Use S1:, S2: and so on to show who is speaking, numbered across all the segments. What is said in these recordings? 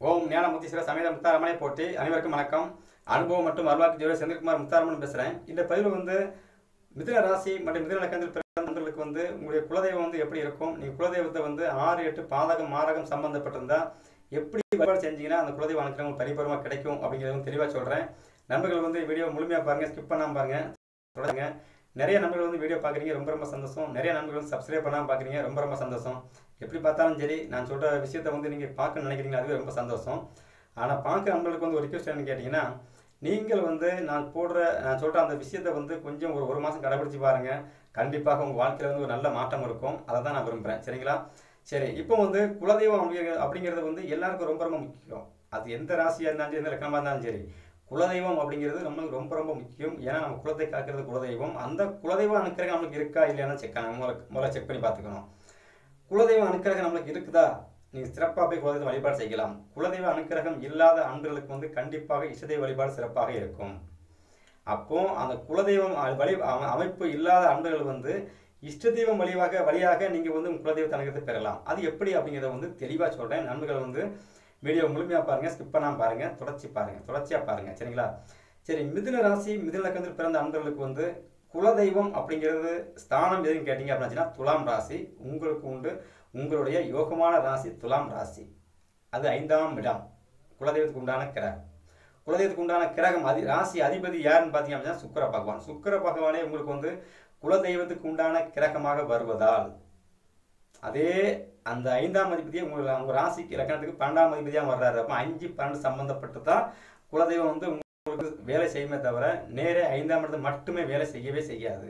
S1: ஓம் ஞானமுத்தீஸ்வர சமேத முத்தாரமனை போற்றி அனைவருக்கும் வணக்கம் அனுபவம் மற்றும் அருள்வாக்கு ஜோதி செந்தில்குமார் முத்தாரமன் பேசுகிறேன் இந்த பதிவில் வந்து மிதுன ராசி மற்றும் மிதுன லக்கணத்தில் பிறந்த நண்பர்களுக்கு வந்து உங்களுடைய குலதெய்வம் வந்து எப்படி இருக்கும் நீங்கள் குலதெய்வத்தை வந்து ஆறு எட்டு பாதகம் மாரகம் சம்பந்தப்பட்டிருந்தா எப்படி வழிபாடு செஞ்சீங்கன்னா அந்த குலதெய்வ அனுக்கிரகம் பரிபூர்வமாக கிடைக்கும் அப்படிங்கிறத வந்து தெளிவாக சொல்கிறேன் நண்பர்கள் வந்து வீடியோ முழுமையாக பாருங்கள் ஸ்கிப் பண்ணாமல் பாருங்க தொடருங்க நிறைய நண்பர்கள் வந்து வீடியோ பார்க்குறீங்க ரொம்ப ரொம்ப சந்தோஷம் நிறைய நண்பர்கள் வந்து சப்ஸ்கிரைப் பண்ணாமல் பார்க்குறீங்க ரொம்ப ரொம்ப சந்தோஷம் எப்படி பார்த்தாலும் சரி நான் சொல்கிற விஷயத்தை வந்து நீங்கள் பார்க்கணும்னு நினைக்கிறீங்க அதுவே ரொம்ப சந்தோஷம் ஆனால் பார்க்குற நண்பர்களுக்கு வந்து ஒரு ரிக்வஸ்ட் என்னன்னு கேட்டிங்கன்னா நீங்கள் வந்து நான் போடுற நான் சொல்கிற அந்த விஷயத்தை வந்து கொஞ்சம் ஒரு ஒரு மாதம் கடைபிடிச்சு பாருங்கள் கண்டிப்பாக உங்கள் வாழ்க்கையில் வந்து ஒரு நல்ல மாற்றம் இருக்கும் அதை தான் நான் விரும்புகிறேன் சரிங்களா சரி இப்போ வந்து குலதெய்வம் அப்படிங்கிற அப்படிங்கிறது வந்து எல்லாருக்கும் ரொம்ப ரொம்ப முக்கியம் அது எந்த ராசியாக இருந்தாலும் சரி எந்த லக்கணமாக இருந்தாலும் சரி குலதெய்வம் அப்படிங்கிறது நம்மளுக்கு ரொம்ப ரொம்ப முக்கியம் ஏன்னா நம்ம குலத்தை காக்கிறது குலதெய்வம் அந்த குலதெய்வம் அனுக்கிரகம் நம்மளுக்கு இருக்கா இல்லையான்னு செக் முதல்ல முதல்ல செக் பண்ணி பார்த்துக்கணும் குலதெய்வம் அனுக்கிரகம் நம்மளுக்கு இருக்குதா நீங்கள் சிறப்பாக போய் குலதெய்வம் வழிபாடு செய்யலாம் குலதெய்வ அனுக்கிரகம் இல்லாத அன்பர்களுக்கு வந்து கண்டிப்பாக இஷ்டதெய்வ வழிபாடு சிறப்பாக இருக்கும் அப்போ அந்த குலதெய்வம் அ- வழி அ- அமைப்பு இல்லாத அன்பர்கள் வந்து இஷ்ட தெய்வம் வழியாக வழியாக நீங்கள் வந்து உங்கள் குலதெய்வ அனுகிரகத்தை பெறலாம் அது எப்படி அப்படிங்கிறத வந்து தெளிவாக சொல்கிறேன் நண்பர்கள் வந்து வீடியோ முழுமையாக பாருங்கள் ஸ்கிப் பண்ணாமல் பாருங்கள் தொடர்ச்சி பாருங்கள் தொடர்ச்சியாக பாருங்கள் சரிங்களா சரி மிதுன ராசி மிதுன லக்கணத்தில் பிறந்த அன்பர்களுக்கு வந்து குலதெய்வம் அப்படிங்கிறது ஸ்தானம் எதுன்னு கேட்டிங்க அப்படின்னா துலாம் ராசி உங்களுக்கு உண்டு உங்களுடைய யோகமான ராசி துலாம் ராசி அது ஐந்தாம் இடம் குலதெய்வத்துக்கு உண்டான கிரகம் குலதெய்வத்துக்கு உண்டான கிரகம் அதி ராசி அதிபதி யாருன்னு பார்த்தீங்க அப்படின்னா சுக்கிர பகவான் சுக்கிர பகவானே உங்களுக்கு வந்து குலதெய்வத்துக்கு உண்டான கிரகமாக வருவதால் அதே அந்த ஐந்தாம் அதிபதியே உங்களுக்கு உங்கள் ராசிக்கு இலக்கணத்துக்கு பன்னெண்டாம் அதிபதியாக வர்றாரு அப்போ அஞ்சு பன்னெண்டு சம்மந்தப்பட்டு தான் குலதெய்வம் வந்து உங்களுக்கு வேலை செய்யுமே தவிர நேரே ஐந்தாம் இடத்துல மட்டுமே வேலை செய்யவே செய்யாது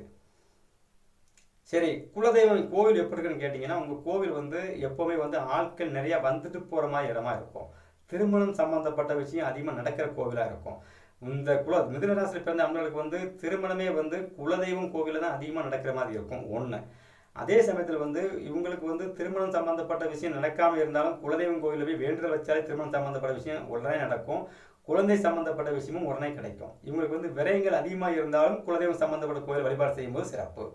S1: சரி குலதெய்வம் கோவில் எப்படி இருக்குன்னு கேட்டிங்கன்னா உங்கள் கோவில் வந்து எப்போவுமே வந்து ஆட்கள் நிறையா வந்துட்டு போகிற மாதிரி இடமா இருக்கும் திருமணம் சம்பந்தப்பட்ட விஷயம் அதிகமாக நடக்கிற கோவிலாக இருக்கும் இந்த குல மிதுன ராசியில் பிறந்த அன்பர்களுக்கு வந்து திருமணமே வந்து குலதெய்வம் கோவிலில் தான் அதிகமாக நடக்கிற மாதிரி இருக்கும் ஒன்று அதே சமயத்தில் வந்து இவங்களுக்கு வந்து திருமணம் சம்பந்தப்பட்ட விஷயம் நடக்காமல் இருந்தாலும் குலதெய்வம் கோவிலில் போய் வேண்டுதல் வச்சாலே திருமணம் சம்பந்தப்பட்ட விஷயம் உடனே நடக்கும் குழந்தை சம்பந்தப்பட்ட விஷயமும் உடனே கிடைக்கும் இவங்களுக்கு வந்து விரயங்கள் அதிகமாக இருந்தாலும் குலதெய்வம் சம்பந்தப்பட்ட கோவில் வழிபாடு செய்யும்போது சிறப்பு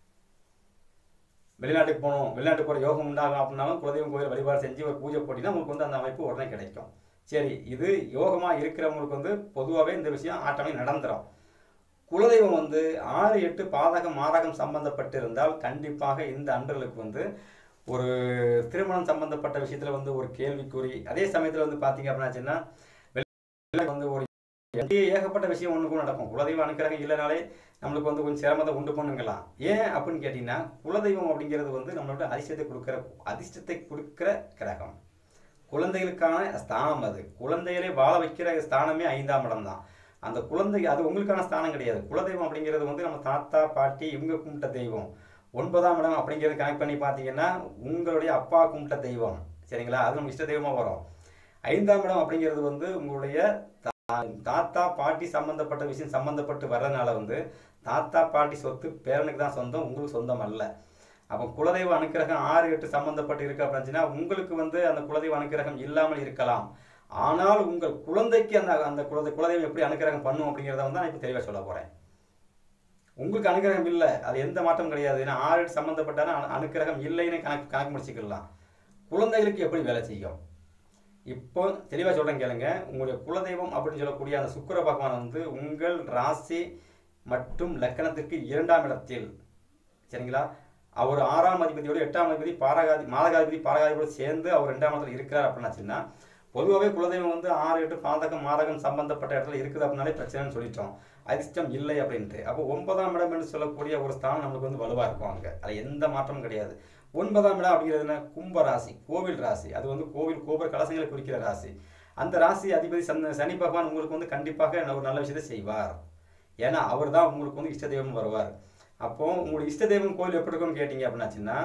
S1: வெளிநாட்டுக்கு போகணும் வெளிநாட்டுக்கு போகிற யோகம் உண்டாகும் அப்படின்னாலும் குலதெய்வம் கோயில் வழிபாடு செஞ்சு ஒரு பூஜை போட்டினா உங்களுக்கு வந்து அந்த அமைப்பு உடனே கிடைக்கும் சரி இது யோகமாக இருக்கிறவங்களுக்கு வந்து பொதுவாகவே இந்த விஷயம் ஆட்டமே நடந்துரும் குலதெய்வம் வந்து ஆறு எட்டு பாதகம் மாரகம் சம்பந்தப்பட்டு இருந்தால் கண்டிப்பாக இந்த அன்பர்களுக்கு வந்து ஒரு திருமணம் சம்பந்தப்பட்ட விஷயத்தில் வந்து ஒரு கேள்விக்குறி அதே சமயத்தில் வந்து பார்த்தீங்க அப்படின்னாச்சுன்னா வெளிநாட்டுல வந்து ஒரு ஏகப்பட்ட விஷயம் ஒன்றுக்கும் நடக்கும் குலதெய்வம் அனுக்கிரகம் இல்லைனாலே நம்மளுக்கு வந்து கொஞ்சம் சிரமத்தை உண்டு பண்ணுங்களாம் ஏன் அப்படின்னு கேட்டிங்கன்னா குலதெய்வம் அப்படிங்கிறது வந்து நம்மளோட அதிர்ஷ்டத்தை கொடுக்குற அதிர்ஷ்டத்தை கொடுக்குற கிரகம் குழந்தைகளுக்கான ஸ்தானம் அது குழந்தைகளை வாழ வைக்கிற ஸ்தானமே ஐந்தாம் இடம் தான் அந்த குழந்தை அது உங்களுக்கான ஸ்தானம் கிடையாது குலதெய்வம் அப்படிங்கிறது வந்து நம்ம தாத்தா பாட்டி இவங்க கும்பிட்ட தெய்வம் ஒன்பதாம் இடம் அப்படிங்கிறது கனெக்ட் பண்ணி பார்த்தீங்கன்னா உங்களுடைய அப்பா கும்பிட்ட தெய்வம் சரிங்களா அது நம்ம இஷ்ட தெய்வமாக வரும் ஐந்தாம் இடம் அப்படிங்கிறது வந்து உங்களுடைய தா- தாத்தா பாட்டி சம்பந்தப்பட்ட விஷயம் சம்பந்தப்பட்டு வர்றதுனால வந்து தாத்தா பாட்டி சொத்து பேரனுக்கு தான் சொந்தம் உங்களுக்கு சொந்தம் அல்ல அப்போ குலதெய்வ அனுக்கிரகம் ஆறு எட்டு சம்பந்தப்பட்டு இருக்கு அப்படின்னா உங்களுக்கு வந்து அந்த குலதெய்வ அனுக்கிரகம் இல்லாமல் இருக்கலாம் ஆனால் உங்கள் குழந்தைக்கு அந்த அந்த குலதை குலதெய்வம் எப்படி அனுக்கிரகம் பண்ணும் அப்படிங்கிறத வந்து நான் இப்போ தெளிவாக சொல்ல போகிறேன் உங்களுக்கு அனுக்கிரகம் இல்லை அது எந்த மாற்றம் கிடையாது ஏன்னா ஆறு எட்டு சம்மந்தப்பட்டான அனுக்கிரகம் இல்லைன்னு கணக்கு கணக்கு முடிச்சுக்கலாம் குழந்தைகளுக்கு எப்படி வேலை செய்யும் இப்போ தெளிவாக சொல்கிறேன் கேளுங்க உங்களுடைய குலதெய்வம் அப்படின்னு சொல்லக்கூடிய அந்த சுக்கிர பகவான் வந்து உங்கள் ராசி மற்றும் லக்கணத்திற்கு இரண்டாம் இடத்தில் சரிங்களா அவர் ஆறாம் அதிபதியோட எட்டாம் அதிபதி பாரகாதி மாதகாதிபதி பாரகாதிபதியோட சேர்ந்து அவர் ரெண்டாம் இடத்துல இருக்கிறார் அப்படின்னாச்சுன்னா பொதுவாகவே குலதெய்வம் வந்து ஆறு எட்டு பாதகம் மாதகம் சம்பந்தப்பட்ட இடத்துல இருக்குது அப்படின்னாலே பிரச்சனைன்னு சொல்லிட்டோம் அதிர்ஷ்டம் இல்லை அப்படின்ட்டு அப்போ ஒன்பதாம் இடம் என்று சொல்லக்கூடிய ஒரு ஸ்தானம் நம்மளுக்கு வந்து வலுவாக இருக்கும் அங்கே அது எந்த மாற்றமும் கிடையாது ஒன்பதாம் இடம் அப்படிங்கிறது என்ன கும்ப ராசி கோவில் ராசி அது வந்து கோவில் கோபுர கலசங்களை குறிக்கிற ராசி அந்த ராசி அதிபதி சந்த சனி பகவான் உங்களுக்கு வந்து கண்டிப்பாக ஒரு நல்ல விஷயத்தை செய்வார் ஏன்னா அவர் தான் உங்களுக்கு வந்து இஷ்ட தெய்வம் வருவார் அப்போ உங்களுடைய இஷ்ட தெய்வம் கோயில் எப்படி இருக்கும்னு கேட்டிங்க அப்படின்னாச்சுன்னா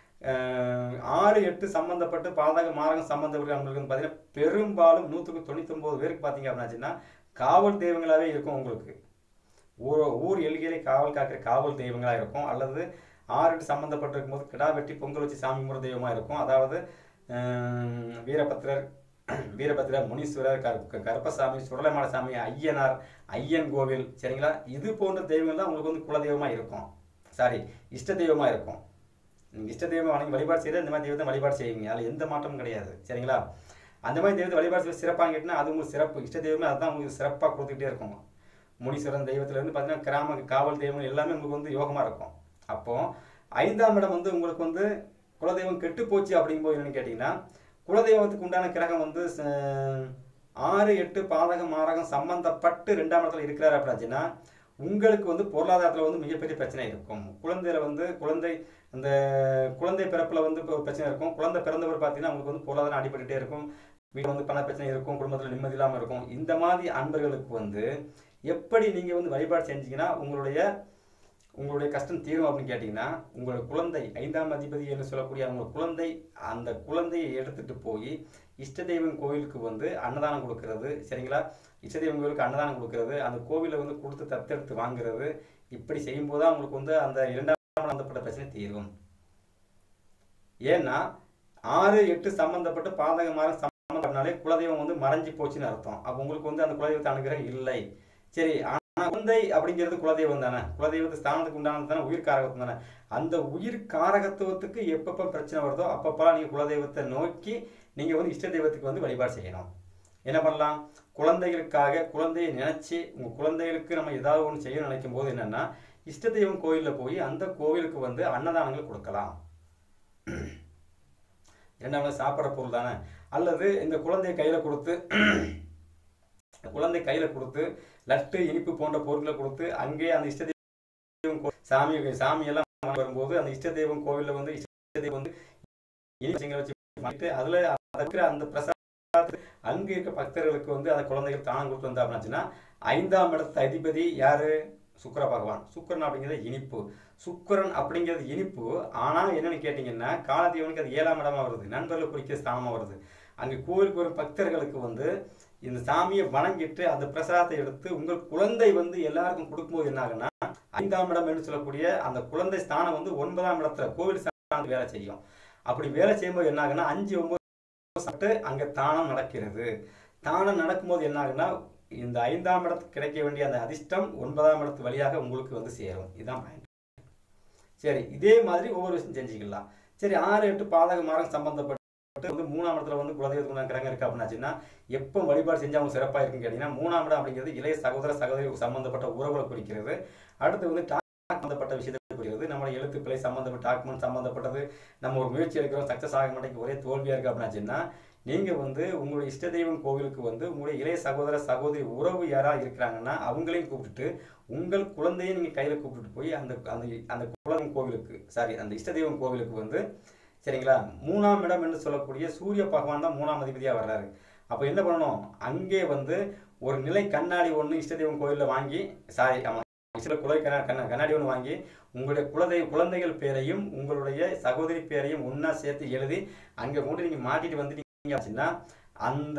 S1: அஹ், ஆறு எட்டு சம்பந்தப்பட்டு பாதக மாரகம் சம்பந்தப்பட்ட நம்மளுக்கு வந்து பார்த்தீங்கன்னா பெரும்பாலும் நூற்றுக்கு தொண்ணூத்தொம்பது பேருக்கு பார்த்தீங்க அப்படின்னாச்சுன்னா காவல் தெய்வங்களாகவே இருக்கும் உங்களுக்கு ஊர் ஊர் எல்கையிலே காவல் காக்கிற காவல் தெய்வங்களாக இருக்கும் அல்லது ஆறு எட்டு சம்மந்தப்பட்டிருக்கும் போது கிடா வெட்டி பொங்கல் வச்சு சாமி கும்பிட்ற தெய்வமாக இருக்கும் அதாவது ஹம், வீரபத்திரர் வீரபத்திரர் முனீஸ்வரர் கரு கருப்பசாமி சுடலைமாட சாமி ஐயனார் ஐயன் கோவில் சரிங்களா இது போன்ற தெய்வங்கள் தான் உங்களுக்கு வந்து குலதெய்வமாக இருக்கும் சாரி இஷ்ட தெய்வமாக இருக்கும் நீங்கள் இஷ்ட தெய்வம் வணங்கி வழிபாடு செய்தால் இந்த மாதிரி தெய்வத்தை வழிபாடு செய்வீங்க அதில் எந்த மாற்றமும் கிடையாது சரிங்களா அந்த மாதிரி தெய்வத்தை வழிபாடு செய்வது சிறப்பாக கேட்டினா அது உங்களுக்கு சிறப்பு இஷ்ட தெய்வமே அதுதான் உங்களுக்கு சிறப்பாக கொடுத்துக்கிட்டே இருக்கும் முனீஸ்வரன் தெய்வத்திலேருந்து பார்த்தீங்கன்னா கிராம காவல் தெய்வம் எல்லாமே உங்களுக்கு வந்து யோகமாக இருக்கும் அப்போ ஐந்தாம் இடம் வந்து உங்களுக்கு வந்து குலதெய்வம் கெட்டு போச்சு அப்படிங்கும்போது என்னன்னு கேட்டிங்கன்னா குலதெய்வத்துக்கு உண்டான கிரகம் வந்து ச- ஆறு எட்டு பாதகம் மாரகம் சம்பந்தப்பட்டு ரெண்டாம் இடத்துல இருக்கிறாரு அப்படின்னாச்சுன்னா உங்களுக்கு வந்து பொருளாதாரத்தில் வந்து மிகப்பெரிய பிரச்சனை இருக்கும் குழந்தையில வந்து குழந்தை அந்த குழந்தை பிறப்புல வந்து இப்போ ஒரு பிரச்சனை இருக்கும் குழந்தை பிறந்தவர் பார்த்தீங்கன்னா உங்களுக்கு வந்து பொருளாதாரம் அடிபட்டுட்டே இருக்கும் வீட்டில் வந்து பண பிரச்சனை இருக்கும் குடும்பத்தில் நிம்மதி இல்லாமல் இருக்கும் இந்த மாதிரி அன்பர்களுக்கு வந்து எப்படி நீங்கள் வந்து வழிபாடு செஞ்சீங்கன்னா உங்களுடைய உங்களுடைய கஷ்டம் தீரும் அப்படின்னு கேட்டிங்கன்னா உங்களோட குழந்தை ஐந்தாம் அதிபதி என்று சொல்லக்கூடிய உங்கள் குழந்தை அந்த குழந்தையை எடுத்துட்டு போய் இஷ்ட தெய்வம் கோயிலுக்கு வந்து அன்னதானம் கொடுக்கறது சரிங்களா இஷ்ட தெய்வம் கோயிலுக்கு அன்னதானம் கொடுக்கறது அந்த கோவிலை வந்து கொடுத்து தத்தெடுத்து வாங்குறது இப்படி செய்யும்போது தான் உங்களுக்கு வந்து அந்த இரண்டாம் சம்பந்தப்பட்ட பிரச்சனை தீரும் ஏன்னா ஆறு எட்டு சம்பந்தப்பட்ட பாதகமாக சம்பந்தப்பட்டனாலே குலதெய்வம் வந்து மறைஞ்சு போச்சுன்னு அர்த்தம் அப்போ உங்களுக்கு வந்து அந்த குலதெய்வத்தை அனுகிரகம் இல்லை சரி ஆனா குழந்தை அப்படிங்கிறது குலதெய்வம் தானே குலதெய்வத்து ஸ்தானத்துக்கு உண்டானது தானே உயிர் காரகத்துவம் தானே அந்த உயிர் காரகத்துவத்துக்கு எப்பப்போ பிரச்சனை வருதோ அப்பப்பெல்லாம் நீங்கள் குலதெய்வத்தை நோக்கி நீங்கள் வந்து இஷ்ட தெய்வத்துக்கு வந்து வழிபாடு செய்யணும் என்ன பண்ணலாம் குழந்தைகளுக்காக குழந்தையை நினைச்சு உங்க குழந்தைகளுக்கு நம்ம ஏதாவது ஒன்று செய்யணும்னு நினைக்கும் போது என்னன்னா இஷ்ட தெய்வம் கோயிலில் போய் அந்த கோவிலுக்கு வந்து அன்னதானங்கள் கொடுக்கலாம் இரண்டாவது சாப்பிட்ற பொருள் தானே அல்லது இந்த குழந்தைய கையில கொடுத்து குழந்தை கையில கொடுத்து லட்டு இனிப்பு போன்ற பொருட்களை கொடுத்து அங்கே அந்த இஷ்ட தெய்வம் கோ- சாமி சாமி எல்லாம் வாங்கி வரும்போது அந்த இஷ்ட தெய்வம் கோவில்ல வந்து இஷ்ட தெய்வம் வந்து இனிப்பு வச்சு வாங்கிட்டு அதுல அதுக்கு அந்த பிரசாத அங்க இருக்க பக்தர்களுக்கு வந்து அந்த குழந்தைகள் தானம் கொடுத்து வந்தா அப்படின்னாச்சுன்னா ஐந்தாம் இடத்து அதிபதி யாரு சுக்கிர பகவான் சுக்கிரன் அப்படிங்கிறது இனிப்பு சுக்கிரன் அப்படிங்கிறது இனிப்பு ஆனா என்னன்னு கேட்டீங்கன்னா காலதேவனுக்கு அது ஏழாம் இடமா வருது நண்பர்களை குறிக்கிற ஸ்தானமா வருது அங்க கோவிலுக்கு வரும் பக்தர்களுக்கு வந்து இந்த சாமியை வணங்கிட்டு அந்த பிரசாதத்தை எடுத்து உங்கள் குழந்தை வந்து எல்லாருக்கும் கொடுக்கும்போது என்ன ஆகுன்னா ஐந்தாம் இடம் என்று சொல்லக்கூடிய அந்த குழந்தை ஸ்தானம் வந்து ஒன்பதாம் இடத்துல கோவில் ஸ்தானத்து வேலை செய்யும் அப்படி வேலை செய்யும்போது என்ன ஆகுன்னா அஞ்சு ஒன்பது சட்டு அங்க தானம் நடக்கிறது தானம் நடக்கும்போது என்ன ஆகுன்னா இந்த ஐந்தாம் இடத்துக்கு கிடைக்க வேண்டிய அந்த அதிர்ஷ்டம் ஒன்பதாம் இடத்து வழியாக உங்களுக்கு வந்து சேரும் இதுதான் பாயிண்ட் சரி இதே மாதிரி ஒவ்வொரு விஷயம் செஞ்சுக்கலாம் சரி ஆறு எட்டு பாதக மார்க்கம் சம்பந்தப்பட்டு வந்து மூணாம் இடத்துல வந்து குலதெய்வத்துக்கு கிரகம் இருக்கு அப்படின்னாச்சுன்னா எப்போ வழிபாடு செஞ்சு அவங்க சிறப்பாக இருக்குன்னு கேட்டீங்கன்னா மூணாம் இடம் அப்படிங்கிறது இளைய சகோதர சகோதரி சம்பந்தப்பட்ட உறவுகளை குறிக்கிறது அடுத்து வந்து டாக் சம்பந்தப்பட்ட விஷயத்தை குறிக்கிறது நம்ம எழுத்து பிழை சம்பந்தப்பட்ட டாக்குமெண்ட் சம்பந்தப்பட்டது நம்ம ஒரு முயற்சி எடுக்கிறோம் சக்ஸஸ் ஆக மாட்டேங்குது ஒரே தோல்வியா இருக்கு அப்படின்னாச்சுன்னா நீங்க வந்து உங்களுடைய இஷ்ட தெய்வம் கோவிலுக்கு வந்து உங்களுடைய இளைய சகோதர சகோதரி உறவு யாரா இருக்கிறாங்கன்னா அவங்களையும் கூப்பிட்டுட்டு உங்கள் குழந்தையை நீங்க கையில கூப்பிட்டுட்டு போய் அந்த அந்த அந்த குலதெய்வம் கோவிலுக்கு சாரி அந்த இஷ்ட தெய்வம் கோவிலுக்கு வந்து சரிங்களா மூணாம் இடம் என்று சொல்லக்கூடிய சூரிய பகவான் தான் மூணாம் அதிபதியா வர்றாரு அப்ப என்ன பண்ணணும் அங்கே வந்து ஒரு நிலை கண்ணாடி ஒன்று இஷ்ட தெய்வம் கோயிலில் வாங்கி சாரி ஆமா சில குலை கண்ணா கண்ணா- கண்ணாடி ஒன்று வாங்கி உங்களுடைய குலதெய்வ குழந்தைகள் பேரையும் உங்களுடைய சகோதரி பேரையும் ஒண்ணா சேர்த்து எழுதி அங்கே கொண்டு நீங்க மாட்டிட்டு வந்துட்டீங்க அப்படின்னா அந்த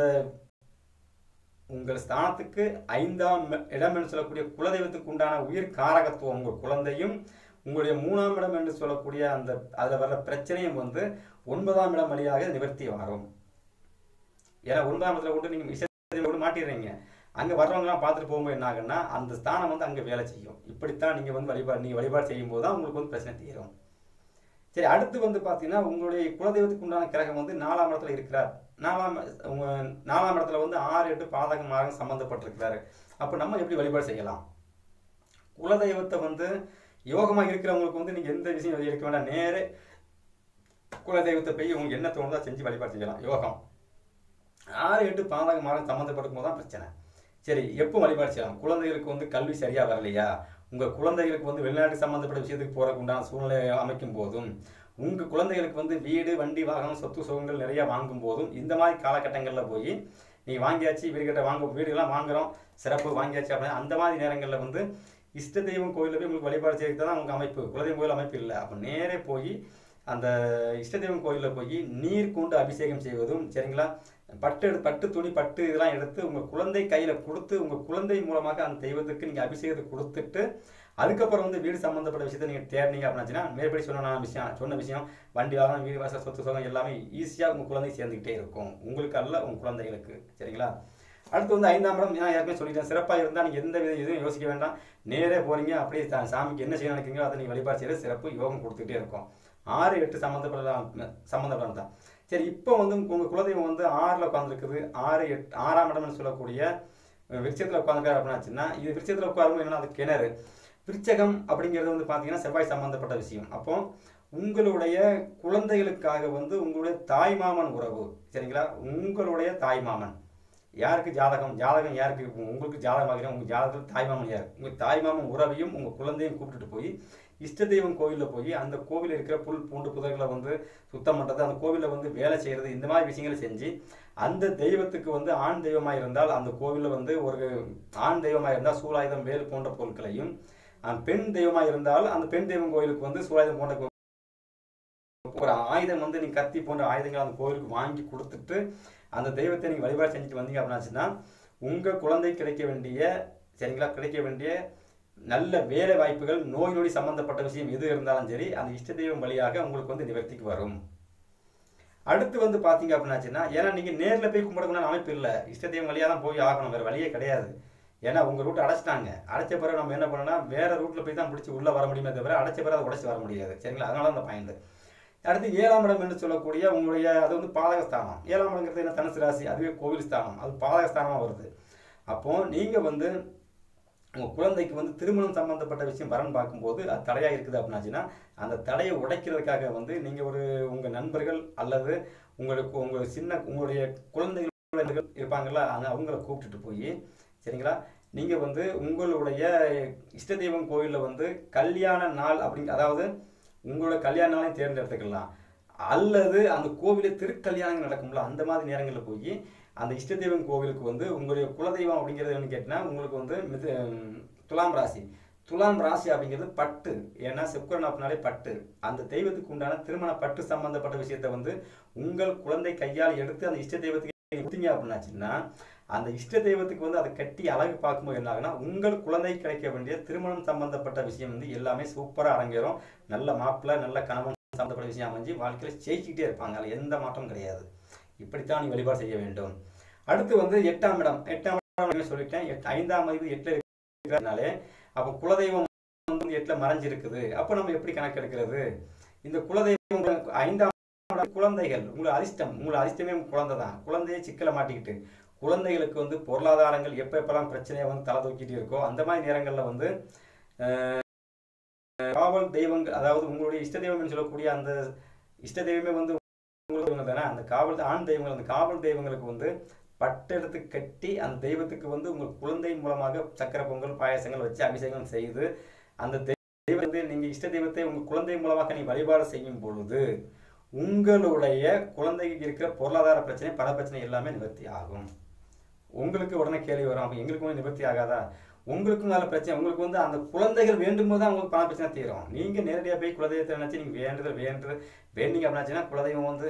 S1: உங்கள் ஸ்தானத்துக்கு ஐந்தாம் இடம் என்று சொல்லக்கூடிய குலதெய்வத்துக்கு உண்டான உயிர் காரகத்துவம் உங்கள் குழந்தையும் உங்களுடைய மூணாம் இடம் என்று சொல்லக்கூடிய அந்த அதில் வர்ற பிரச்சனையும் வந்து ஒன்பதாம் இடம் வழியாக நிவர்த்தி வரும் ஏன்னா ஒன்பதாம் இடத்துல கொண்டு நீங்கள் விஷயத்தை கொண்டு மாட்டிடுறீங்க அங்கே வர்றவங்கலாம் பார்த்துட்டு போகும்போது என்ன ஆகுன்னா அந்த ஸ்தானம் வந்து அங்கே வேலை செய்யும் இப்படித்தான் நீங்கள் வந்து வழிபாடு நீங்கள் வழிபாடு செய்யும்போது தான் உங்களுக்கு வந்து பிரச்சனை தீரும் சரி அடுத்து வந்து பார்த்தீங்கன்னா உங்களுடைய குலதெய்வத்துக்கு உண்டான கிரகம் வந்து நாலாம் இடத்துல இருக்கிறார் நாலாம் உங்க நாலாம் இடத்துல வந்து ஆறு எட்டு பாதகம் மாரகம் சம்பந்தப்பட்டிருக்கிறாரு அப்போ நம்ம எப்படி வழிபாடு செய்யலாம் குலதெய்வத்தை வந்து யோகமா இருக்கிறவங்களுக்கு வந்து நீங்க எந்த விஷயம் எடுக்க வேண்டாம் நேரே குலதெய்வத்தை போய் உங்களுக்கு என்ன தோணுதோ செஞ்சு வழிபாடு செய்யலாம் யோகம் ஆறு எட்டு பாதகம் மாரகம் சம்மந்தப்படும் போது தான் பிரச்சனை சரி எப்போ வழிபாடு செய்யலாம் குழந்தைகளுக்கு வந்து கல்வி சரியா வரலையா உங்க குழந்தைகளுக்கு வந்து வெளிநாட்டு சம்பந்தப்பட்ட விஷயத்துக்கு போறதுக்கு உண்டான சூழ்நிலை அமைக்கும் போதும் உங்க குழந்தைகளுக்கு வந்து வீடு வண்டி வாகனம் சொத்து சுகங்கள் நிறைய வாங்கும் போதும் இந்த மாதிரி காலகட்டங்கள்ல போய் நீங்க வாங்கியாச்சு வீடு கட்ட வாங்க வீடுகள்லாம் வாங்குறோம் சிறப்பு வாங்கியாச்சு அப்படின்னா அந்த மாதிரி நேரங்கள்ல வந்து இஷ்ட தெய்வம் கோயிலில் போய் உங்களுக்கு வழிபாடு செய்யறது தான் உங்களுக்கு அமைப்பு குலதெய்வம் கோயில் அமைப்பு இல்லை அப்போ நேரே போய் அந்த இஷ்ட தெய்வம் கோயிலில் போய் நீர் கொண்டு அபிஷேகம் செய்வதும் சரிங்களா பட்டு எடு- பட்டு துணி பட்டு இதெல்லாம் எடுத்து உங்கள் குழந்தை கையில் கொடுத்து உங்கள் குழந்தை மூலமாக அந்த தெய்வத்துக்கு நீங்கள் அபிஷேகத்தை கொடுத்துட்டு அதுக்கப்புறம் வந்து வீடு சம்மந்தப்பட்ட விஷயத்தை நீங்கள் தேடினீங்க அப்படின்னாச்சுன்னா மேற்படி சொன்ன நான் விஷயம் சொன்ன விஷயம் வண்டி வாகனம் வீடு வாசல் சொத்து சுகம் எல்லாமே ஈஸியாக உங்கள் குழந்தை சேர்ந்துக்கிட்டே இருக்கும் உங்களுக்கு அல்ல உங்கள் குழந்தைகளுக்கு சரிங்களா அடுத்து வந்து ஐந்தாம் இடம் நான் ஏற்கனவே சொல்லிட்டேன் சிறப்பாக இருந்தால் நீங்கள் எந்த வித இதுவும் யோசிக்க வேண்டாம் நேரே போறீங்க அப்படியே சா- சாமிக்கு என்ன செய்ய நினைக்கிறீங்களோ அதை நீங்கள் வழிபாடு செய்யறது சிறப்பு யோகம் கொடுத்துக்கிட்டே இருக்கும் ஆறு எட்டு சம்மந்தப்பட்ட சம்மந்தப்பட்ட தான் சரி இப்போ வந்து உங்கள் குலதெய்வம் வந்து ஆறில் உட்காந்துருக்குது ஆறு எட் ஆறாம் இடம்னு சொல்லக்கூடிய விருச்சத்தில் உட்காந்துருக்காரு அப்படின்னாச்சுன்னா இது விருச்சத்தில் உட்காரும் என்னன்னா அது கிணறு விருச்சகம் அப்படிங்கிறது வந்து பார்த்தீங்கன்னா செவ்வாய் சம்பந்தப்பட்ட விஷயம் அப்போ உங்களுடைய குழந்தைகளுக்காக வந்து உங்களுடைய தாய்மாமன் உறவு சரிங்களா உங்களுடைய தாய்மாமன் யாருக்கு ஜாதகம் ஜாதகம் யாருக்கு இப்போ உங்களுக்கு ஜாதகம் ஆகிறோம் உங்கள் ஜாதகத்தில் தாய்மாமன் யார் உங்கள் தாய்மாமன் உறவையும் உங்கள் குழந்தையும் கூப்பிட்டுட்டு போய் இஷ்ட தெய்வம் கோவிலில் போய் அந்த கோவிலில் இருக்கிற புல் பூண்டு புதர்களை வந்து சுத்தம் பண்ணுறது அந்த கோவிலில் வந்து வேலை செய்கிறது இந்த மாதிரி விஷயங்களை செஞ்சு அந்த தெய்வத்துக்கு வந்து ஆண் தெய்வமாக இருந்தால் அந்த கோவிலில் வந்து ஒரு ஆண் தெய்வமாக இருந்தால் சூலாயுதம் வேல் போன்ற பொருட்களையும் அஹ் பெண் தெய்வமாக இருந்தால் அந்த பெண் தெய்வம் கோவிலுக்கு வந்து சூலாயுதம் போன்ற கோ- ஒரு ஆயுதம் வந்து நீங்க கத்தி போன்ற ஆயுதங்கள் அந்த கோவிலுக்கு வாங்கி கொடுத்துட்டு அந்த தெய்வத்தை நீங்க வழிபாடு செஞ்சுட்டு வந்தீங்க அப்படின்னாச்சுன்னா உங்க குழந்தை கிடைக்க வேண்டிய சரிங்களா கிடைக்க வேண்டிய நல்ல வேலை வாய்ப்புகள் நோய் நொடி சம்பந்தப்பட்ட விஷயம் எது இருந்தாலும் சரி அந்த இஷ்ட தெய்வம் வழியாக உங்களுக்கு வந்து நிவர்த்திக்கு வரும் அடுத்து வந்து பாத்தீங்க அப்படின்னாச்சுன்னா ஏன்னா நீங்க நேர்ல போய் கும்பிடக்கூடிய அமைப்பு இல்லை இஷ்ட தெய்வம் வழியா தான் போய் ஆகணும் வேற வழியே கிடையாது ஏன்னா உங்க ரூட் அடைச்சிட்டாங்க அடைச்ச பிறகு நம்ம என்ன பண்ணோம்னா வேற ரூட்ல போய் தான் பிடிச்சி உள்ள வர முடியுமே தவிர அடைச்ச பிறகு அதை உடைச்சு வர முடியாது சரிங்களா அதனால அந்த பாயிண்ட் அடுத்து ஏழாம் இடம் என்று சொல்லக்கூடிய உங்களுடைய அது வந்து பாதக ஸ்தானம் ஏழாம் இடங்கிறது என்ன தனுசு ராசி அதுவே கோவில் ஸ்தானம் அது பாதக ஸ்தானமா வருது அப்போ நீங்க வந்து உங்க குழந்தைக்கு வந்து திருமணம் சம்பந்தப்பட்ட விஷயம் வரன்னு பார்க்கும்போது அது தடையா இருக்குது அப்படின்னாச்சுன்னா அந்த தடையை உடைக்கிறதுக்காக வந்து நீங்க ஒரு உங்க நண்பர்கள் அல்லது உங்களுக்கு உங்க சின்ன உங்களுடைய குழந்தைகள் இருப்பாங்கல்ல அந்த அவங்கள கூப்பிட்டுட்டு போய் சரிங்களா நீங்க வந்து உங்களுடைய இஷ்ட தெய்வம் கோயில்ல வந்து கல்யாண நாள் அப்படிங்க அதாவது உங்களோட கல்யாண நாளையும் தேர்ந்தெடுத்துக்கலாம் அல்லது அந்த கோவிலில் திருக்கல்யாணங்கள் நடக்கும்ல அந்த மாதிரி நேரங்களில் போய் அந்த இஷ்ட தெய்வம் கோவிலுக்கு வந்து உங்களுடைய குலதெய்வம் அப்படிங்கிறது என்னன்னு கேட்டினா உங்களுக்கு வந்து மிது ம், துலாம் ராசி துலாம் ராசி அப்படிங்கிறது பட்டு ஏன்னா செப்கரன் அப்படின்னாலே பட்டு அந்த தெய்வத்துக்கு உண்டான திருமண பட்டு சம்பந்தப்பட்ட விஷயத்தை வந்து உங்கள் குழந்தை கையால் எடுத்து அந்த இஷ்ட தெய்வத்துக்கு நீங்க கொடுத்தீங்க அப்படின்னாச்சுன்னா அந்த இஷ்ட தெய்வத்துக்கு வந்து அதை கட்டி அழகு பார்க்கும்போது என்ன ஆகுனா உங்கள் குழந்தை கிடைக்க வேண்டிய திருமணம் சம்பந்தப்பட்ட விஷயம் வந்து எல்லாமே சூப்பரா அரங்கேறும் நல்ல மாப்பிள்ளை நல்ல கணவன் சம்பந்தப்பட்ட விஷயம் அமைஞ்சு வாழ்க்கையில் ஜெயிச்சுக்கிட்டே இருப்பாங்க அதில் எந்த மாற்றமும் கிடையாது இப்படித்தான் நீ வழிபாடு செய்ய வேண்டும் அடுத்து வந்து எட்டாம் இடம் எட்டாம் இடம் என்ன சொல்லிட்டேன் எட் ஐந்தாம் அதிபதி எட்டுல இருக்கிறதுனாலே அப்போ குலதெய்வம் வந்து எட்டுல மறைஞ்சிருக்குது அப்போ நம்ம எப்படி கணக்கு எடுக்கிறது இந்த குலதெய்வம் உங்களுக்கு ஐந்தாம் இடம் குழந்தைகள் உங்களை அதிர்ஷ்டம் உங்களை அதிர்ஷ்டமே உங்க குழந்தை தான் குழந்தையை சிக்கலை மாட்டிக்கிட்டு குழந்தைகளுக்கு வந்து பொருளாதாரங்கள் எப்போ எப்பெல்லாம் பிரச்சனையை வந்து தலை தூக்கிட்டு இருக்கோ அந்த மாதிரி நேரங்களில் வந்து அஹ், காவல் தெய்வங்கள் அதாவது உங்களுடைய இஷ்ட தெய்வம்னு சொல்லக்கூடிய அந்த இஷ்ட தெய்வமே வந்து உங்களுக்கு தெய்வங்கள் தானே அந்த காவல் ஆண் தெய்வங்கள் அந்த காவல் தெய்வங்களுக்கு வந்து பட்டெடுத்து கட்டி அந்த தெய்வத்துக்கு வந்து உங்கள் குழந்தை மூலமாக சக்கரை பொங்கல் பாயாசங்கள் வச்சு அபிஷேகம் செய்து அந்த தெய்வம் வந்து நீங்கள் இஷ்ட தெய்வத்தை உங்கள் குழந்தை மூலமாக நீ வழிபாடு செய்யும் பொழுது உங்களுடைய குழந்தைக்கு இருக்கிற பொருளாதார பிரச்சனை பல பிரச்சனை எல்லாமே நிவர்த்தி ஆகும் உங்களுக்கு உடனே கேள்வி வரும் அப்போ எங்களுக்கு வந்து நிவர்த்தி ஆகாதா உங்களுக்கும் அதில் பிரச்சனை உங்களுக்கு வந்து அந்த குழந்தைகள் வேண்டும் போது தான் உங்களுக்கு பண பிரச்சனை தீரும் நீங்கள் நேரடியாக போய் குலதெய்வத்தை நினச்சி நீங்கள் வேண்டுதல் வேண்டு வேண்டிங்க அப்படின்னாச்சுன்னா குலதெய்வம் வந்து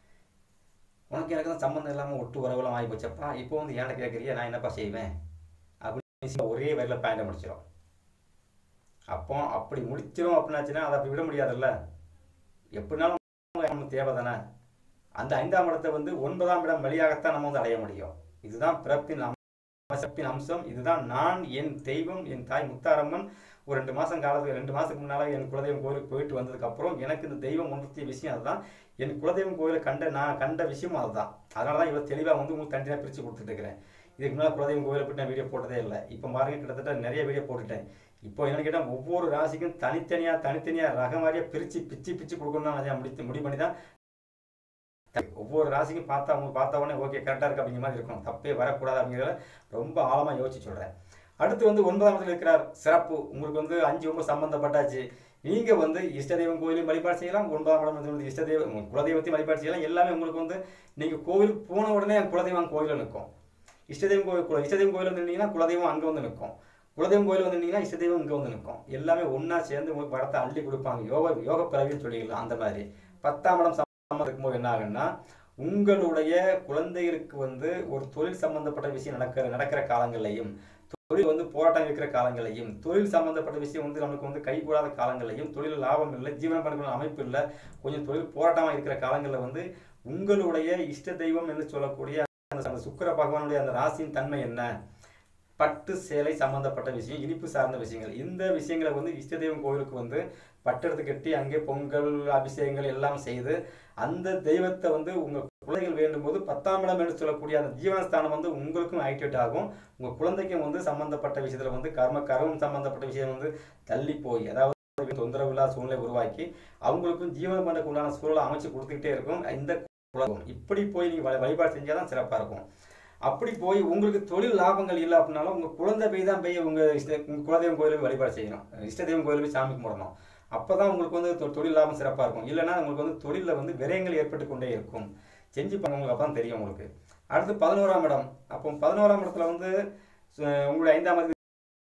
S1: உனக்கு எனக்கு தான் சம்மந்தம் இல்லாமல் ஒட்டு உறவுலாம் ஆகி போச்சப்பா இப்போ வந்து ஏன்ட கேட்குறியா நான் என்னப்பா செய்வேன் அப்படின்னு ஒரே வரையில் பயணம் முடிச்சிடும் அப்போ அப்படி முடிச்சிடும் அப்படின்னாச்சுன்னா அதை அப்படி விட முடியாதுல்ல எப்படினாலும் நமக்கு தேவை தானே அந்த ஐந்தாம் இடத்தை வந்து ஒன்பதாம் இடம் வழியாகத்தான் நம்ம வந்து அடைய முடியும் இதுதான் பிறப்பின் அம்- பிறப்பின் அம்சம் இதுதான் நான் என் தெய்வம் என் தாய் முத்தாரம்மன் ஒரு ரெண்டு மாசம் காலத்துக்கு ரெண்டு மாசத்துக்கு முன்னால என் குலதெய்வம் கோயிலுக்கு போயிட்டு வந்ததுக்கு அப்புறம் எனக்கு இந்த தெய்வம் உணர்த்திய விஷயம் அதுதான் என் குலதெய்வம் கோயிலை கண்ட நான் கண்ட விஷயமும் அதுதான் அதனால தான் இவ்வளோ தெளிவாக வந்து உங்களுக்கு தனியாக பிரித்து கொடுத்துட்டு இருக்கிறேன் இதுக்கு முன்னாடி குலதெய்வம் கோயிலை பற்றி நான் வீடியோ போட்டதே இல்லை இப்போ பாருங்க கிட்டத்தட்ட நிறைய வீடியோ போட்டுட்டேன் இப்போ என்னன்னு கேட்டால் ஒவ்வொரு ராசிக்கும் தனித்தனியாக தனித்தனியாக ரகம் வாரியாக பிரித்து பிச்சு பிச்சு கொடுக்கணும்னு நான் முடித்து முடிவு பண்ணி தான் ஒவ்வொரு ராசிக்கும் பார்த்தா அவங்க பார்த்த உடனே ஓகே கரெக்டாக இருக்கு அப்படிங்கிற மாதிரி இருக்கும் தப்பே வரக்கூடாது அப்படிங்கிறத ரொம்ப ஆழமாக யோசிச்சு சொல்கிறேன் அடுத்து வந்து ஒன்பதாம் இடத்துல இருக்கிறார் சிறப்பு உங்களுக்கு வந்து அஞ்சு ஒன்பது சம்பந்தப்பட்டாச்சு நீங்க வந்து இஷ்ட தெய்வம் கோயிலையும் வழிபாடு செய்யலாம் ஒன்பதாம் இடம் வந்து இஷ்ட தெய்வம் உங்க குலதெய்வத்தையும் வழிபாடு செய்யலாம் எல்லாமே உங்களுக்கு வந்து நீங்க கோவிலுக்கு போன உடனே என் குலதெய்வம் கோயிலில் நிற்கும் இஷ்ட தெய்வம் கோயில் குல- இஷ்ட தெய்வம் கோயில் வந்து நின்னீங்கன்னா குலதெய்வம் அங்கே வந்து நிற்கும் குலதெய்வம் கோயில் வந்து நின்னீங்கன்னா இஷ்ட தெய்வம் இங்கே வந்து நிற்கும் எல்லாமே ஒண்ணா சேர்ந்து உங்களுக்கு வரத்தை அள்ளி கொடுப்பாங்க யோக யோக பிறவின்னு சொல்லிக்கலாம் அந்த மாதிரி பத்தாம் இடம் சம்பந்தம் இருக்கும்போது என்ன ஆகுன்னா உங்களுடைய குழந்தைகளுக்கு வந்து ஒரு தொழில் சம்பந்தப்பட்ட விஷயம் நடக்கிற நடக்கிற காலங்களையும் தொழில் வந்து போராட்டம் இருக்கிற காலங்களையும் தொழில் சம்பந்தப்பட்ட விஷயம் வந்து நமக்கு வந்து கைகூடாத காலங்களையும் தொழில் லாபம் இல்லை ஜீவனம் பண்ணக்கூடிய அமைப்பு இல்லை கொஞ்சம் தொழில் போராட்டமாக இருக்கிற காலங்களில் வந்து உங்களுடைய இஷ்ட தெய்வம் என்று சொல்லக்கூடிய அந்த அந்த சுக்கிர பகவானுடைய அந்த ராசியின் தன்மை என்ன பட்டு சேலை சம்பந்தப்பட்ட விஷயம் இனிப்பு சார்ந்த விஷயங்கள் இந்த விஷயங்களை வந்து இஷ்ட தெய்வம் கோயிலுக்கு வந்து பட்டெடுத்து கட்டி அங்கே பொங்கல் அபிஷேகங்கள் எல்லாம் செய்து அந்த தெய்வத்தை வந்து உங்க குழந்தைகள் வேண்டும் போது பத்தாம் இடம் என்று சொல்லக்கூடிய அந்த ஜீவனஸ்தானம் வந்து உங்களுக்கும் ஆக்டிவேட் ஆகும் உங்க குழந்தைக்கும் வந்து சம்பந்தப்பட்ட விஷயத்துல வந்து கர்ம கர்மம் சம்பந்தப்பட்ட விஷயம் வந்து தள்ளி போய் அதாவது தொந்தரவு இல்லாத சூழ்நிலை உருவாக்கி அவங்களுக்கும் ஜீவனம் பண்ணக்கு உண்டான சூழலை அமைச்சு கொடுத்துக்கிட்டே இருக்கும் இந்த குலதெய்வம் இப்படி போய் நீங்க வழி- வழிபாடு செஞ்சாதான் சிறப்பா இருக்கும் அப்படி போய் உங்களுக்கு தொழில் லாபங்கள் இல்லை அப்படின்னாலும் உங்க குழந்தை போய் தான் போய் உங்க இஷ்ட உங்க குலதெய்வம் கோயிலுக்கு வழிபாடு செய்யணும் இஷ்ட தெய்வம் கோயிலுக்கு போய் சாமி கும்பிடணும் அப்பதான் உங்களுக்கு வந்து தொ- தொழில் லாபம் சிறப்பா இருக்கும் இல்லைன்னா உங்களுக்கு வந்து தொழிலில் வந்து விரயங்கள் ஏற்பட்டு கொண்டே இருக்கும் செஞ்சு பண்ணவங்களுக்கு அப்பதான் தெரியும் உங்களுக்கு அடுத்து பதினோராம் இடம் அப்போ பதினோராம் இடத்துல வந்து சு- உங்களுடைய ஐந்தாம் அதிபதி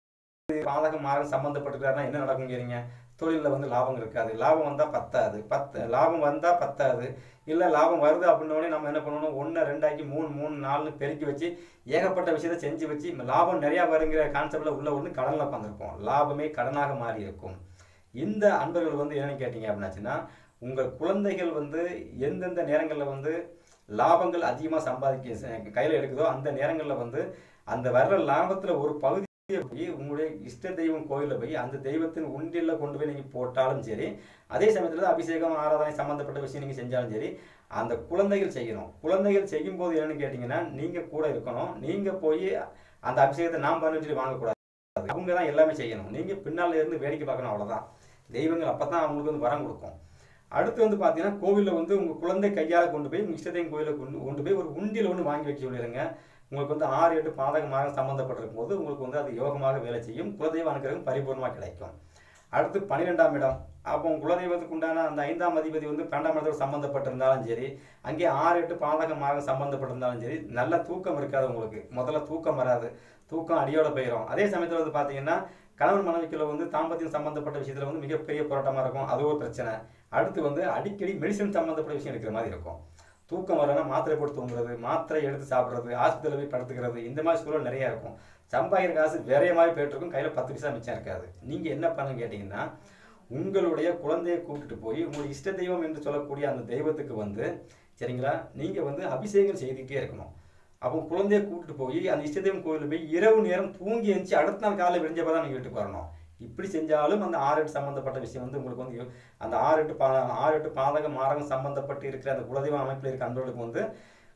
S1: பாதகம் மாதகம் சம்மந்தப்பட்டிருக்காருன்னா என்ன நடக்குங்கிறீங்க தொழிலில் வந்து லாபம் இருக்காது லாபம் வந்தால் பத்தாது பத்து லாபம் வந்தால் பத்தாது இல்லை லாபம் வருது அப்படின்னோடனே நம்ம என்ன பண்ணணும் ஒன்று ரெண்டாக்கி மூணு மூணு நாலுன்னு பெருக்கி வச்சு ஏகப்பட்ட விஷயத்தை செஞ்சு வச்சு லாபம் நிறையா வருங்கிற கான்செப்டில் உள்ள வந்து கடனில் உட்காந்துருப்போம் லாபமே கடனாக மாறி இருக்கும் இந்த அன்பர்கள் வந்து என்னன்னு கேட்டிங்க அப்படின்னாச்சுன்னா உங்கள் குழந்தைகள் வந்து எந்தெந்த நேரங்களில் வந்து லாபங்கள் அதிகமாக சம்பாதிக்க கையில் எடுக்குதோ அந்த நேரங்களில் வந்து அந்த வர்ற லாபத்தில் ஒரு பகுதி போய் உங்களுடைய இஷ்ட தெய்வம் கோயிலில் போய் அந்த தெய்வத்தின் உண்டியில் கொண்டு போய் நீங்கள் போட்டாலும் சரி அதே சமயத்தில் அபிஷேகம் ஆராதனை சம்மந்தப்பட்ட விஷயம் நீங்கள் செஞ்சாலும் சரி அந்த குழந்தைகள் செய்யணும் குழந்தைகள் செய்யும்போது என்னன்னு கேட்டிங்கன்னா நீங்கள் கூட இருக்கணும் நீங்கள் போய் அந்த அபிஷேகத்தை நாம் பண்ணி சொல்லி வாங்கக்கூடாது அவங்க தான் எல்லாமே செய்யணும் நீங்கள் பின்னால் இருந்து வேடிக்கை பார்க்கணும் அவ்வளோதான் தெய்வங்கள் அப்போ தான் அவங்களுக்கு வந்து வரம் கொடுக்கும் அடுத்து வந்து பார்த்தீங்கன்னா கோவிலில் வந்து உங்கள் குழந்தை கையால் கொண்டு போய் உங்கள் இஷ்டத்தையும் கோயிலில் கொண்டு கொண்டு போய் ஒரு உண்டியில் ஒன்று வாங்கி வைக்க சொல்லிடுங்க உங்களுக்கு வந்து ஆறு எட்டு பாதகமாக சம்மந்தப்பட்டிருக்கும் போது உங்களுக்கு வந்து அது யோகமாக வேலை செய்யும் குலதெய்வ அனுக்கிரகம் பரிபூர்ணமாக கிடைக்கும் அடுத்து பன்னிரெண்டாம் இடம் அப்போ உங்க குலதெய்வத்துக்கு உண்டான அந்த ஐந்தாம் அதிபதி வந்து பன்னெண்டாம் இடத்தோட சம்மந்தப்பட்டிருந்தாலும் சரி அங்கே ஆறு எட்டு பாதகமாக சம்மந்தப்பட்டிருந்தாலும் சரி நல்ல தூக்கம் இருக்காது உங்களுக்கு முதல்ல தூக்கம் வராது தூக்கம் அடியோட போயிடும் அதே சமயத்தில் வந்து பார்த்தீங்கன்னா கணவன் மனைவிக்குள்ள வந்து தாம்பத்தியம் சம்பந்தப்பட்ட விஷயத்துல வந்து மிகப்பெரிய போராட்டமாக இருக்கும் அது ஒரு பிரச்சனை அடுத்து வந்து அடிக்கடி மெடிசன் சம்மந்தப்பட்ட விஷயம் இருக்கிற மாதிரி இருக்கும் தூக்கம் வரலன்னா மாத்திரை போட்டு தூங்குறது மாத்திரை எடுத்து சாப்பிட்றது ஆஸ்பத்திரியில் போய் படுத்துக்கிறது இந்த மாதிரி சூழல் நிறைய இருக்கும் சம்பாதிக்கிற காசு வேறைய மாதிரி போயிட்டு இருக்கும் கையில் பத்து பைசா மிச்சம் இருக்காது நீங்கள் என்ன பண்ணுங்க கேட்டிங்கன்னா உங்களுடைய குழந்தையை கூட்டிட்டு போய் உங்களுடைய இஷ்ட தெய்வம் என்று சொல்லக்கூடிய அந்த தெய்வத்துக்கு வந்து சரிங்களா நீங்கள் வந்து அபிஷேகம் செய்துக்கிட்டே இருக்கணும் அப்போ குழந்தைய கூட்டிட்டு போய் அந்த இஷ்ட தெய்வம் கோயிலில் போய் இரவு நேரம் தூங்கி எழுந்துச்சு அடுத்த நாள் காலையில் விடிஞ்சப்போ தான் நீங்கள் வீட்டுக்கு வரணும் இப்படி செஞ்சாலும் அந்த ஆறு எட்டு சம்பந்தப்பட்ட விஷயம் வந்து உங்களுக்கு வந்து அந்த ஆறு எட்டு பா ஆறு எட்டு பாதகம் மாரகம் சம்பந்தப்பட்டு இருக்கிற அந்த குலதெய்வ அமைப்பில் இருக்க அன்பர்களுக்கு வந்து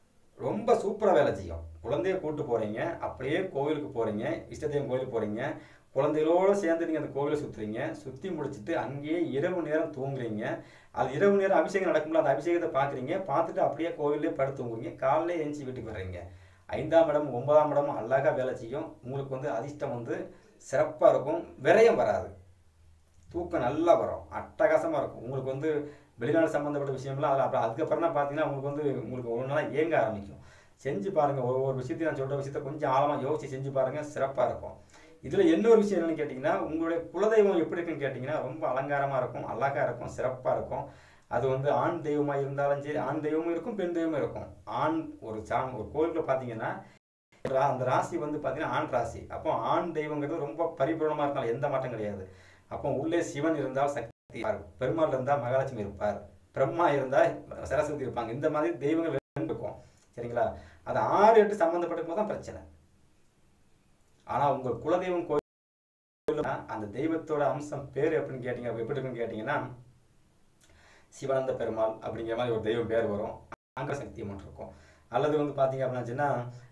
S1: ரொம்ப சூப்பராக வேலை செய்யும் குழந்தைய கூட்டு போகிறீங்க அப்படியே கோவிலுக்கு போகிறீங்க இஷ்டதெய்வம் கோயிலுக்கு போகிறீங்க குழந்தைகளோடு சேர்ந்து நீங்கள் அந்த கோவிலை சுற்றுறீங்க சுற்றி முடிச்சுட்டு அங்கேயே இரவு நேரம் தூங்குறீங்க அது இரவு நேரம் அபிஷேகம் நடக்கும்ல அந்த அபிஷேகத்தை பார்க்குறீங்க பார்த்துட்டு அப்படியே கோவிலே படுத்து தூங்குறீங்க காலையிலே எழுந்துச்சி வீட்டுக்கு வர்றீங்க ஐந்தாம் இடம் ஒன்பதாம் இடம் அழகாக வேலை செய்யும் உங்களுக்கு வந்து அதிர்ஷ்டம் வந்து சிறப்பாக இருக்கும் விரயம் வராது தூக்கம் நல்லா வரும் அட்டகாசமாக இருக்கும் உங்களுக்கு வந்து வெளிநாடு சம்மந்தப்பட்ட விஷயம்லாம் அதில் அப்புறம் அதுக்கப்புறம் தான் பார்த்தீங்கன்னா உங்களுக்கு வந்து உங்களுக்கு ஒரு நாளாக ஏங்க ஆரம்பிக்கும் செஞ்சு பாருங்கள் ஒவ்வொரு விஷயத்தையும் நான் சொல்கிற விஷயத்த கொஞ்சம் ஆழமாக யோசிச்சு செஞ்சு பாருங்கள் சிறப்பாக இருக்கும் இதில் இன்னொரு விஷயம் என்னன்னு கேட்டிங்கன்னா உங்களுடைய குலதெய்வம் எப்படி இருக்குன்னு கேட்டிங்கன்னா ரொம்ப அலங்காரமாக இருக்கும் அழகாக இருக்கும் சிறப்பாக இருக்கும் அது வந்து ஆண் தெய்வமாக இருந்தாலும் சரி ஆண் தெய்வமும் இருக்கும் பெண் தெய்வமும் இருக்கும் ஆண் ஒரு சாம் ஒரு கோயிலில் பார்த்தீங்கன்னா ரா- அந்த ராசி வந்து பார்த்தீங்கன்னா ஆண் ராசி அப்போ ஆண் தெய்வங்கிறது ரொம்ப பரிபூர்ணமாக இருக்கலாம் எந்த மாற்றம் கிடையாது அப்போ உள்ளே சிவன் இருந்தால் சக்தி இருப்பார் பெருமாள் இருந்தால் மகாலட்சுமி இருப்பார் பிரம்மா இருந்தால் சரஸ்வதி இருப்பாங்க இந்த மாதிரி தெய்வங்கள் ரெண்டு இருக்கும் சரிங்களா அது ஆறு எட்டு சம்மந்தப்பட்டிருக்கும் போது தான் பிரச்சனை ஆனால் உங்கள் குலதெய்வம் கோயில் அந்த தெய்வத்தோட அம்சம் பேர் எப்படின்னு கேட்டீங்க எப்படி இருக்குன்னு கேட்டிங்கன்னா சிவானந்த பெருமாள் அப்படிங்கிற மாதிரி ஒரு தெய்வம் பேர் வரும் அங்க சக்தி ஒன்று இருக்கும் அல்லது வந்து பார்த்தீங்க அப்படின்னாச்சுன்னா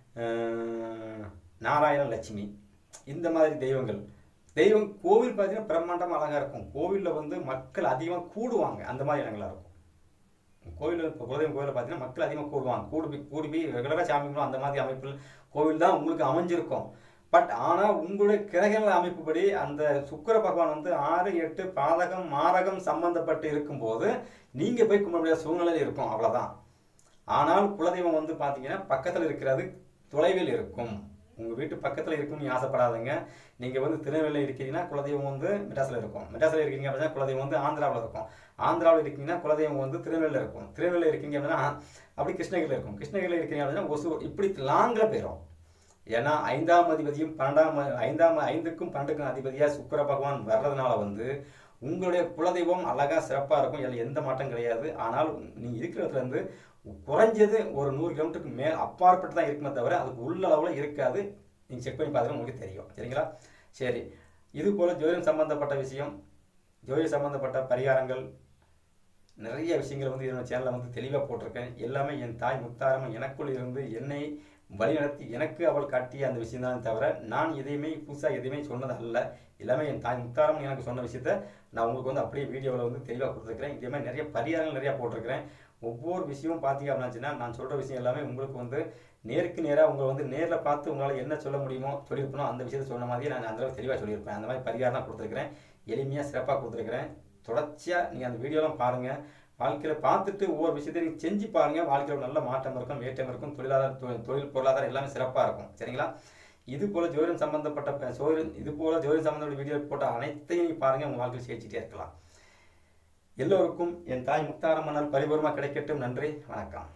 S1: அஹ், நாராயண லட்சுமி இந்த மாதிரி தெய்வங்கள் தெய்வம் கோவில் பார்த்தீங்கன்னா பிரம்மாண்டமாக அழகாக இருக்கும் கோவிலில் வந்து மக்கள் அதிகமாக கூடுவாங்க அந்த மாதிரி இடங்களா இருக்கும் கோவில் இப்போ குலதெய்வம் கோவிலில் பார்த்தீங்கன்னா மக்கள் அதிகமாக கூடுவாங்க கூடி போய் கூடி போய் ரெகுலராக சாமி கும்பிடுவோம் அந்த மாதிரி அமைப்பில் கோவில் தான் உங்களுக்கு அமைஞ்சிருக்கும் பட் ஆனால் உங்களுடைய கிரகங்கள் அமைப்புப்படி அந்த சுக்கிர பகவான் வந்து ஆறு எட்டு பாதகம் மாரகம் சம்பந்தப்பட்டு இருக்கும்போது நீங்கள் போய் கும்பிட முடியாத சூழ்நிலை இருக்கும் அவ்வளோதான் ஆனால் குலதெய்வம் வந்து பார்த்தீங்கன்னா பக்கத்தில் இருக்கிறது தொலைவில் இருக்கும் உங்கள் வீட்டு பக்கத்தில் இருக்கும்னு ஆசைப்படாதீங்க நீங்கள் வந்து திருநெல்வேலியில் இருக்கீங்கன்னா குலதெய்வம் வந்து மெட்ராஸில் இருக்கும் மெட்ராஸில் இருக்கீங்க அப்படின்னா குலதெய்வம் வந்து ஆந்திராவில் இருக்கும் ஆந்திராவில் இருக்கீங்கன்னா குலதெய்வம் வந்து திருநெல்வேலியில் இருக்கும் திருநெல்வேலியில் இருக்கீங்க அப்படின்னா அப்படி கிருஷ்ணகிரியில் இருக்கும் கிருஷ்ணகிரியில் இருக்கீங்க அப்படின்னா ஒசூர் இப்படி லாங்கில் போயிடும் ஏன்னா ஐந்தாம் அதிபதியும் பன்னெண்டாம் அ- ஐந்தாம் ஐந்துக்கும் பன்னெண்டுக்கும் அதிபதியாக சுக்கிர பகவான் வர்றதுனால வந்து உங்களுடைய குலதெய்வம் அழகா சிறப்பாக இருக்கும் அதில் எந்த மாற்றம் கிடையாது ஆனால் நீங்கள் இருக்கிற இடத்துல இருந்து குறைஞ்சது ஒரு நூறு கிலோமீட்டருக்கு மேல் அப்பாற்பட்டு தான் இருக்குமே தவிர அதுக்கு உள்ள அளவில் இருக்காது நீங்கள் செக் பண்ணி பார்த்தா உங்களுக்கு தெரியும் சரிங்களா சரி இது போல் ஜோதிடம் சம்பந்தப்பட்ட விஷயம் ஜோதிடம் சம்பந்தப்பட்ட பரிகாரங்கள் நிறைய விஷயங்கள் வந்து என்னோட சேனலில் வந்து தெளிவாக போட்டிருக்கேன் எல்லாமே என் தாய் முத்தாரம்மன் எனக்குள் இருந்து என்னை வழிநடத்தி எனக்கு அவள் காட்டிய அந்த விஷயம் தான் தவிர நான் எதையுமே புதுசாக எதையுமே சொன்னது அல்ல எல்லாமே என் தாய் முத்தாரம்மன் எனக்கு சொன்ன விஷயத்த நான் உங்களுக்கு வந்து அப்படியே வீடியோவில் வந்து தெளிவாக கொடுத்துருக்கிறேன் இதே மாதிரி நிறைய பரிகாரங்கள் நிறையா போட்டிருக்கிறேன் ஒவ்வொரு விஷயமும் பார்த்தீங்க அப்படின்னாச்சுன்னா நான் சொல்கிற விஷயம் எல்லாமே உங்களுக்கு வந்து நேருக்கு நேராக உங்களை வந்து நேரில் பார்த்து உங்களால் என்ன சொல்ல முடியுமோ சொல்லியிருப்பனோ அந்த விஷயத்தை சொன்ன மாதிரியே நான் அந்த அளவுக்கு தெளிவாக சொல்லியிருப்பேன் அந்த மாதிரி பரிகாரம் தான் கொடுத்துருக்கிறேன் எளிமையாக சிறப்பாக கொடுத்துருக்கிறேன் தொடர்ச்சியாக நீங்கள் அந்த வீடியோலாம் பாருங்கள் வாழ்க்கையில் பார்த்துட்டு ஒவ்வொரு விஷயத்தையும் நீங்கள் செஞ்சு பாருங்கள் வாழ்க்கையில் ஒரு நல்ல மாற்றம் இருக்கும் ஏற்றம் இருக்கும் தொழிலாளர் தொ- தொழில் பொருளாதாரம் எல்லாமே சிறப்பாக இருக்கும் சரிங்களா இது போல் ஜோதிடம் சம்பந்தப்பட்ட ப- ஜோதிடம் இது போல் ஜோதிடம் சம்பந்தப்பட்ட வீடியோ போட்ட அனைத்தையும் நீங்கள் பாருங்கள் உங்கள் வாழ்க்கையில் ஜெயிச்சிட்டே இருக்கலாம் எல்லோருக்கும் என் தாய் முத்தாரம்மனால் பரிபூர்ணமாக கிடைக்கட்டும் நன்றி வணக்கம்